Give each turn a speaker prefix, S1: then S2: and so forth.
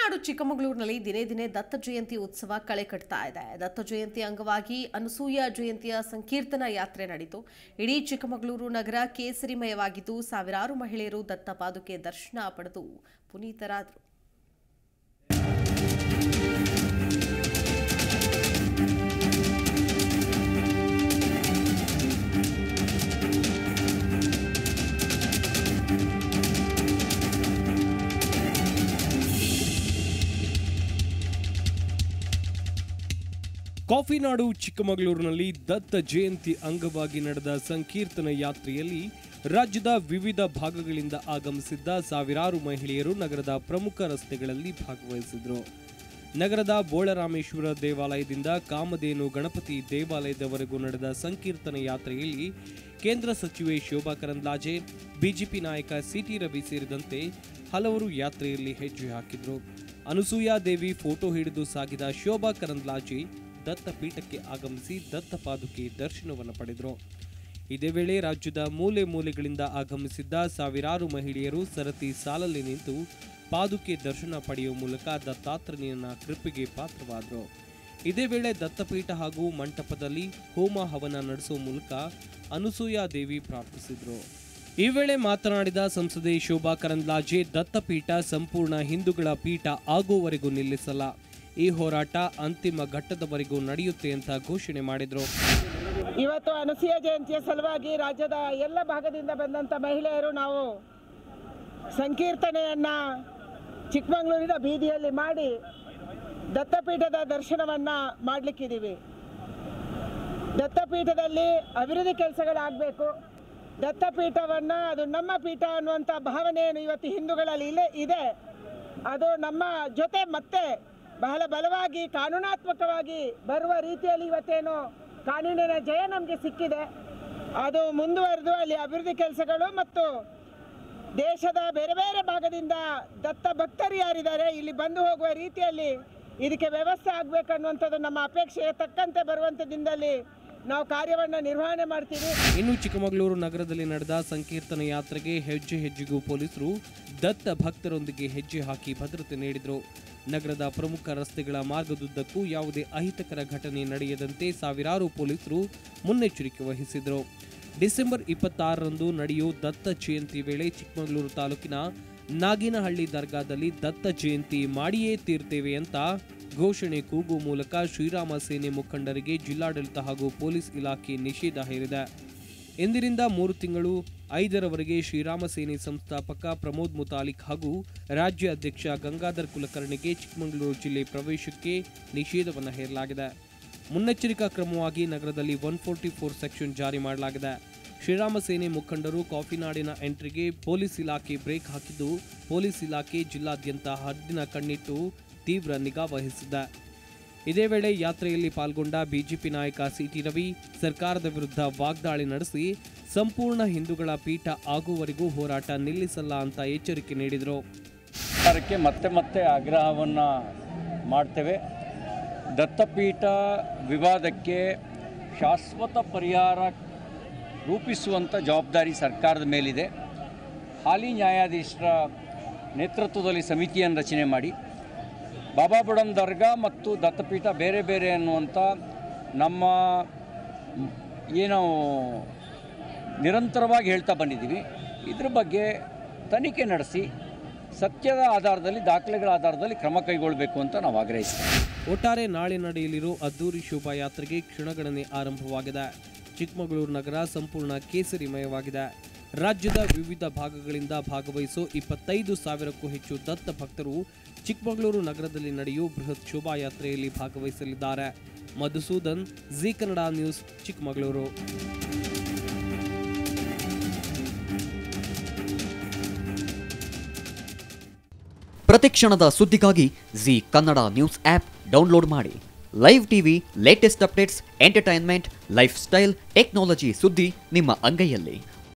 S1: ನಾಡು ಚಿಕ್ಕಮಗಳೂರಿನಲ್ಲಿ ದಿನೇ ದಿನೇ ದತ್ತ ಜಯಂತಿ ಉತ್ಸವ ಕಳೆ ಕಟ್ತಾ ಇದೆ ದತ್ತ ಜಯಂತಿ ಅಂಗವಾಗಿ ಅನಸೂಯ ಜಯಂತಿಯ ಸಂಕೀರ್ತನ ಯಾತ್ರೆ ನಡೆಯಿತು ಇಡೀ ಚಿಕ್ಕಮಗಳೂರು ನಗರ ಕೇಸರಿಮಯವಾಗಿದ್ದು ಸಾವಿರಾರು ಮಹಿಳೆಯರು ದತ್ತ ಪಾದುಕೆ ದರ್ಶನ ಪಡೆದು ಪುನೀತರಾದರು
S2: ಕಾಫಿನಾಡು ಚಿಕ್ಕಮಗಳೂರಿನಲ್ಲಿ ದತ್ತ ಜಯಂತಿ ಅಂಗವಾಗಿ ನಡೆದ ಸಂಕೀರ್ತನ ಯಾತ್ರೆಯಲ್ಲಿ ರಾಜ್ಯದ ವಿವಿಧ ಭಾಗಗಳಿಂದ ಆಗಮಿಸಿದ್ದ ಸಾವಿರಾರು ಮಹಿಳೆಯರು ನಗರದ ಪ್ರಮುಖ ರಸ್ತೆಗಳಲ್ಲಿ ಭಾಗವಹಿಸಿದ್ರು ನಗರದ ಬೋಳರಾಮೇಶ್ವರ ದೇವಾಲಯದಿಂದ ಕಾಮಧೇನು ಗಣಪತಿ ದೇವಾಲಯದವರೆಗೂ ನಡೆದ ಸಂಕೀರ್ತನ ಯಾತ್ರೆಯಲ್ಲಿ ಕೇಂದ್ರ ಸಚಿವೆ ಶೋಭಾ ಕರಂದ್ಲಾಜೆ ಬಿಜೆಪಿ ನಾಯಕ ಸಿಟಿ ರವಿ ಸೇರಿದಂತೆ ಹಲವರು ಯಾತ್ರೆಯಲ್ಲಿ ಹೆಜ್ಜೆ ಹಾಕಿದ್ರು ಅನುಸೂಯಾ ದೇವಿ ಫೋಟೋ ಹಿಡಿದು ಸಾಗಿದ ಶೋಭಾ ಕರಂದ್ಲಾಜೆ ದತ್ತ ಪೀಠಕ್ಕೆ ಆಗಮಿಸಿ ದತ್ತ ಪಾದುಕೆ ದರ್ಶನವನ್ನು ಪಡೆದರು ಇದೇ ವೇಳೆ ರಾಜ್ಯದ ಮೂಲೆ ಮೂಲೆಗಳಿಂದ ಆಗಮಿಸಿದ್ದ ಸಾವಿರಾರು ಮಹಿಳೆಯರು ಸರತಿ ಸಾಲಲ್ಲಿ ನಿಂತು ಪಾದುಕೆ ದರ್ಶನ ಪಡೆಯುವ ಮೂಲಕ ದತ್ತಾತ್ರೇಯನ ಕೃಪೆಗೆ ಪಾತ್ರವಾದರು ಇದೇ ವೇಳೆ ದತ್ತಪೀಠ ಹಾಗೂ ಮಂಟಪದಲ್ಲಿ ಹೋಮ ಹವನ ನಡೆಸುವ ಮೂಲಕ ಅನುಸೂಯಾ ದೇವಿ ಪ್ರಾರ್ಥಿಸಿದರು ಈ ವೇಳೆ ಮಾತನಾಡಿದ ಸಂಸದೆ ಶೋಭಾ ಕರಂದ್ಲಾಜೆ ದತ್ತಪೀಠ ಸಂಪೂರ್ಣ ಹಿಂದೂಗಳ ಪೀಠ ಆಗುವವರೆಗೂ ನಿಲ್ಲಿಸಲ್ಲ ಈ ಹೋರಾಟ ಅಂತಿಮ ಘಟ್ಟದವರೆಗೂ ನಡೆಯುತ್ತೆ ಅಂತ ಘೋಷಣೆ ಮಾಡಿದರು
S3: ಇವತ್ತು ಅನಸೂಯ ಜಯಂತಿಯ ಸಲುವಾಗಿ ರಾಜ್ಯದ ಎಲ್ಲ ಭಾಗದಿಂದ ಬಂದಂಥ ಮಹಿಳೆಯರು ನಾವು ಸಂಕೀರ್ತನೆಯನ್ನ ಚಿಕ್ಕಮಗಳೂರಿನ ಬೀದಿಯಲ್ಲಿ ಮಾಡಿ ದತ್ತಪೀಠದ ದರ್ಶನವನ್ನ ಮಾಡಲಿಕ್ಕಿದ್ದೀವಿ ದತ್ತಪೀಠದಲ್ಲಿ ಅಭಿವೃದ್ಧಿ ಕೆಲಸಗಳಾಗಬೇಕು ದತ್ತಪೀಠವನ್ನ ಅದು ನಮ್ಮ ಪೀಠ ಅನ್ನುವಂಥ ಭಾವನೆಯನ್ನು ಇವತ್ತು ಹಿಂದೂಗಳಲ್ಲಿ ಇಲ್ಲೇ ಇದೆ ಅದು ನಮ್ಮ ಜೊತೆ ಮತ್ತೆ ಬಹಳ ಬಲವಾಗಿ ಕಾನೂನಾತ್ಮಕವಾಗಿ ಬರುವ ರೀತಿಯಲ್ಲಿ ಇವತ್ತೇನು ಕಾನೂನಿನ ಜಯ ನಮಗೆ ಸಿಕ್ಕಿದೆ ಅದು ಮುಂದುವರೆದು ಅಲ್ಲಿ ಅಭಿವೃದ್ಧಿ ಕೆಲಸಗಳು ಮತ್ತು ದೇಶದ ಬೇರೆ ಬೇರೆ ಭಾಗದಿಂದ ದತ್ತ ಭಕ್ತರು ಯಾರಿದ್ದಾರೆ ಇಲ್ಲಿ ಬಂದು ಹೋಗುವ ರೀತಿಯಲ್ಲಿ ಇದಕ್ಕೆ ವ್ಯವಸ್ಥೆ ಆಗಬೇಕನ್ನುವಂಥದ್ದು ನಮ್ಮ ಅಪೇಕ್ಷೆಗೆ ತಕ್ಕಂತೆ ಬರುವಂಥ ದಿನದಲ್ಲಿ ನಾವು ಕಾರ್ಯವನ್ನು ನಿರ್ವಹಣೆ ಮಾಡ್ತೀವಿ
S2: ಇನ್ನು ಚಿಕ್ಕಮಗಳೂರು ನಗರದಲ್ಲಿ ನಡೆದ ಸಂಕೀರ್ತನ ಯಾತ್ರೆಗೆ ಹೆಜ್ಜೆ ಹೆಜ್ಜೆಗೂ ಪೊಲೀಸರು ದತ್ತ ಭಕ್ತರೊಂದಿಗೆ ಹೆಜ್ಜೆ ಹಾಕಿ ಭದ್ರತೆ ನೀಡಿದರು ನಗರದ ಪ್ರಮುಖ ರಸ್ತೆಗಳ ಮಾರ್ಗದುದ್ದಕ್ಕೂ ಯಾವುದೇ ಅಹಿತಕರ ಘಟನೆ ನಡೆಯದಂತೆ ಸಾವಿರಾರು ಪೊಲೀಸರು ಮುನ್ನೆಚ್ಚರಿಕೆ ವಹಿಸಿದರು ಡಿಸೆಂಬರ್ ಇಪ್ಪತ್ತಾರರಂದು ನಡೆಯುವ ದತ್ತ ಜಯಂತಿ ವೇಳೆ ಚಿಕ್ಕಮಗಳೂರು ತಾಲೂಕಿನ ನಾಗಿನಹಳ್ಳಿ ದರ್ಗಾದಲ್ಲಿ ದತ್ತ ಜಯಂತಿ ಮಾಡಿಯೇ ತೀರ್ತೇವೆ ಅಂತ ಘೋಷಣೆ ಕೂಗುವ ಮೂಲಕ ಶ್ರೀರಾಮ ಸೇನೆ ಮುಖಂಡರಿಗೆ ಜಿಲ್ಲಾಡಳಿತ ಹಾಗೂ ಪೊಲೀಸ್ ಇಲಾಖೆ ನಿಷೇಧ ಹೇರಿದೆ ಇಂದಿನಿಂದ ಮೂರು ತಿಂಗಳು ಐದರವರೆಗೆ ಶ್ರೀರಾಮ ಸೇನೆ ಸಂಸ್ಥಾಪಕ ಪ್ರಮೋದ್ ಮುತಾಲಿಕ್ ಹಾಗೂ ರಾಜ್ಯ ಅಧ್ಯಕ್ಷ ಗಂಗಾಧರ್ ಕುಲಕರ್ಣಿಗೆ ಚಿಕ್ಕಮಗಳೂರು ಜಿಲ್ಲೆ ಪ್ರವೇಶಕ್ಕೆ ನಿಷೇಧವನ್ನು ಹೇರಲಾಗಿದೆ ಮುನ್ನೆಚ್ಚರಿಕಾ ಕ್ರಮವಾಗಿ ನಗರದಲ್ಲಿ ಒನ್ ಫೋರ್ಟಿ ಫೋರ್ ಸೆಕ್ಷನ್ ಜಾರಿ ಮಾಡಲಾಗಿದೆ ಶ್ರೀರಾಮ ಸೇನೆ ಮುಖಂಡರು ಕಾಫಿನಾಡಿನ ಎಂಟ್ರಿಗೆ ಪೊಲೀಸ್ ಇಲಾಖೆ ಬ್ರೇಕ್ ಹಾಕಿದ್ದು ಪೊಲೀಸ್ ಇಲಾಖೆ ಜಿಲ್ಲಾದ್ಯಂತ ಹದ್ದಿನ ಕಣ್ಣಿಟ್ಟು ತೀವ್ರ ನಿಗಾ ವಹಿಸಿದೆ ಇದೇ ವೇಳೆ ಯಾತ್ರೆಯಲ್ಲಿ ಪಾಲ್ಗೊಂಡ ಬಿಜೆಪಿ ನಾಯಕ ಸಿಟಿ ರವಿ ಸರ್ಕಾರದ ವಿರುದ್ಧ ವಾಗ್ದಾಳಿ ನಡೆಸಿ ಸಂಪೂರ್ಣ ಹಿಂದೂಗಳ ಪೀಠ ಆಗುವವರೆಗೂ ಹೋರಾಟ ನಿಲ್ಲಿಸಲ್ಲ ಅಂತ ಎಚ್ಚರಿಕೆ ನೀಡಿದರು
S4: ಸರ್ಕಾರಕ್ಕೆ ಮತ್ತೆ ಮತ್ತೆ ಆಗ್ರಹವನ್ನು ಮಾಡ್ತೇವೆ ದತ್ತಪೀಠ ವಿವಾದಕ್ಕೆ ಶಾಶ್ವತ ಪರಿಹಾರ ರೂಪಿಸುವಂಥ ಜವಾಬ್ದಾರಿ ಸರ್ಕಾರದ ಮೇಲಿದೆ ಹಾಲಿ ನ್ಯಾಯಾಧೀಶರ ನೇತೃತ್ವದಲ್ಲಿ ಸಮಿತಿಯನ್ನು ರಚನೆ ಮಾಡಿ ಬಾಬಾ ಬುಡನ್ ದರ್ಗಾ ಮತ್ತು ದತ್ತಪೀಠ ಬೇರೆ ಬೇರೆ ಅನ್ನುವಂಥ ನಮ್ಮ ಏನು ನಿರಂತರವಾಗಿ ಹೇಳ್ತಾ ಬಂದಿದ್ದೀವಿ ಇದ್ರ ಬಗ್ಗೆ ತನಿಖೆ ನಡೆಸಿ ಸತ್ಯದ ಆಧಾರದಲ್ಲಿ ದಾಖಲೆಗಳ ಆಧಾರದಲ್ಲಿ ಕ್ರಮ ಕೈಗೊಳ್ಳಬೇಕು ಅಂತ ನಾವು ಆಗ್ರಹಿಸ್ತೀವಿ
S2: ಒಟ್ಟಾರೆ ನಾಳೆ ನಡೆಯಲಿರೋ ಅದ್ದೂರಿ ಶೋಭಾಯಾತ್ರೆಗೆ ಕ್ಷಣಗಣನೆ ಆರಂಭವಾಗಿದೆ ಚಿಕ್ಕಮಗಳೂರು ನಗರ ಸಂಪೂರ್ಣ ಕೇಸರಿಮಯವಾಗಿದೆ ರಾಜ್ಯದ ವಿವಿಧ ಭಾಗಗಳಿಂದ ಭಾಗವಹಿಸೋ ಇಪ್ಪತ್ತೈದು ಸಾವಿರಕ್ಕೂ ಹೆಚ್ಚು ದತ್ತ ಭಕ್ತರು ಚಿಕ್ಕಮಗಳೂರು ನಗರದಲ್ಲಿ ನಡೆಯುವ ಬೃಹತ್ ಶೋಭಾಯಾತ್ರೆಯಲ್ಲಿ ಭಾಗವಹಿಸಲಿದ್ದಾರೆ ಮಧುಸೂದನ್ ಜಿ ಕನ್ನಡ ನ್ಯೂಸ್ ಚಿಕ್ಕಮಗಳೂರು
S5: ಪ್ರತಿಕ್ಷಣದ ಸುದ್ದಿಗಾಗಿ Zee Kannada news app download ಮಾಡಿ live TV latest updates entertainment lifestyle technology ಸುದ್ದಿ ನಿಮ್ಮ ಅಂಗೈಯಲ್ಲಿ